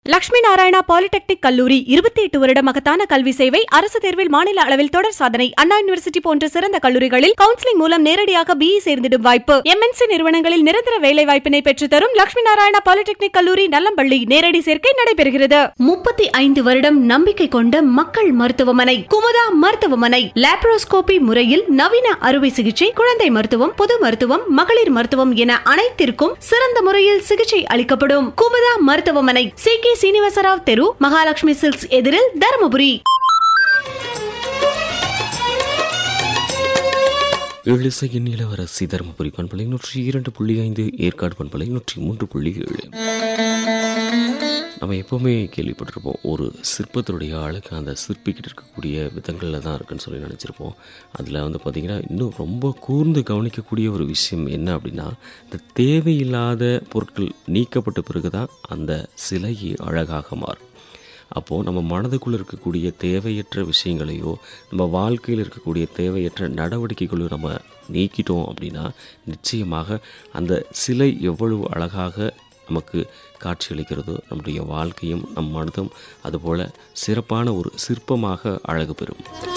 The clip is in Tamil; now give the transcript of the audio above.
லட்சுமி நாராயணா பாலிடெக்னிக் கல்லூரி இருபத்தி எட்டு வருட மகத்தான கல்வி சேவை அரசு தேர்வில் மாநில அளவில் தொடர் சாதனை அண்ணா யூனிவர்சிட்டி போன்ற சிறந்த கல்லூரிகளில் கவுன்சிலிங் மூலம் நேரடியாக பிஇ சேர்ந்திடும் வாய்ப்பு எம்என்சி நிறுவனங்களில் நிரந்தர வேலை வாய்ப்பினை பெற்றுத்தரும் லட்சுமி நாராயணா பாலிடெக்னிக் கல்லூரி நல்லம்பள்ளி நேரடி சேர்க்கை நடைபெறுகிறது முப்பத்தி ஐந்து வருடம் நம்பிக்கை கொண்ட மக்கள் மருத்துவமனை குமுதா மருத்துவமனை லாப்ரோஸ்கோபி முறையில் நவீன அறுவை சிகிச்சை குழந்தை மருத்துவம் பொது மருத்துவம் மகளிர் மருத்துவம் என அனைத்திற்கும் சிறந்த முறையில் சிகிச்சை அளிக்கப்படும் குமுதா மருத்துவமனை சி கே சீனிவாசராவ் தெரு மகாலட்சுமி சில்க்ஸ் எதிரில் தருமபுரி எழுசையின் இளவரசி தருமபுரி பண்பலை நூற்றி இரண்டு புள்ளி ஐந்து ஏற்காடு பண்பலை நூற்றி மூன்று புள்ளி ஏழு நம்ம எப்போவுமே கேள்விப்பட்டிருப்போம் ஒரு சிற்பத்தினுடைய அழகு அந்த சிற்பிக்கிட்டு இருக்கக்கூடிய விதங்களில் தான் இருக்குன்னு சொல்லி நினச்சிருப்போம் அதில் வந்து பார்த்திங்கன்னா இன்னும் ரொம்ப கூர்ந்து கவனிக்கக்கூடிய ஒரு விஷயம் என்ன அப்படின்னா இந்த தேவையில்லாத பொருட்கள் நீக்கப்பட்ட பிறகு தான் அந்த சிலை அழகாக மாறும் அப்போது நம்ம மனதுக்குள்ளே இருக்கக்கூடிய தேவையற்ற விஷயங்களையோ நம்ம வாழ்க்கையில் இருக்கக்கூடிய தேவையற்ற நடவடிக்கைகளையோ நம்ம நீக்கிட்டோம் அப்படின்னா நிச்சயமாக அந்த சிலை எவ்வளவு அழகாக நமக்கு காட்சியளிக்கிறதோ நம்முடைய வாழ்க்கையும் நம் மனதும் அதுபோல் சிறப்பான ஒரு சிற்பமாக அழகு பெறும்